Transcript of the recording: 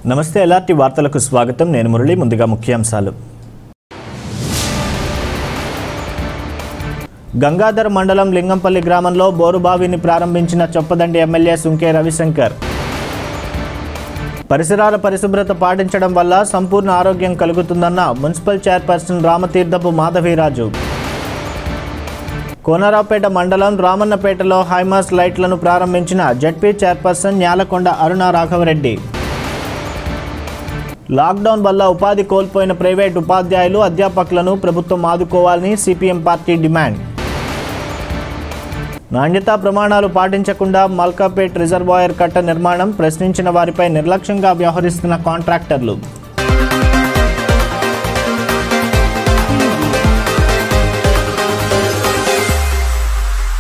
నమస్తే ఎలాంటి వార్తలకు స్వాగతం నేను మురళి ముందుగా ముఖ్యాంశాలు గంగాధర్ మండలం లింగంపల్లి గ్రామంలో బోరుబావిని ప్రారంభించిన చొప్పదండి ఎమ్మెల్యే సుంకే రవిశంకర్ పరిసరాల పరిశుభ్రత పాటించడం వల్ల సంపూర్ణ ఆరోగ్యం కలుగుతుందన్న మున్సిపల్ చైర్పర్సన్ రామతీర్థపు మాధవీరాజు కోనరావుపేట మండలం రామన్నపేటలో హైమాస్ లైట్లను ప్రారంభించిన ZP chairperson Nyalakonda Aruna Raghavareddy lockdown వల్ల ఉపాధి కోల్పోయిన ప్రైవేట్ ఉపాధ్యాయులు అధ్యాపకులను ప్రభుత్వం ఆదుకోవాలని సిపిఎం పార్టీ డిమాండ్ నాణ్యతా ప్రమాణాలు పాటించకుండా మల్కాపేట్ రిజర్వాయర్ కట్ట నిర్మాణం ప్రశ్నించిన వారిపై నిర్లక్ష్యంగా వ్యవహరిస్తున్న కాంట్రాక్టర్లు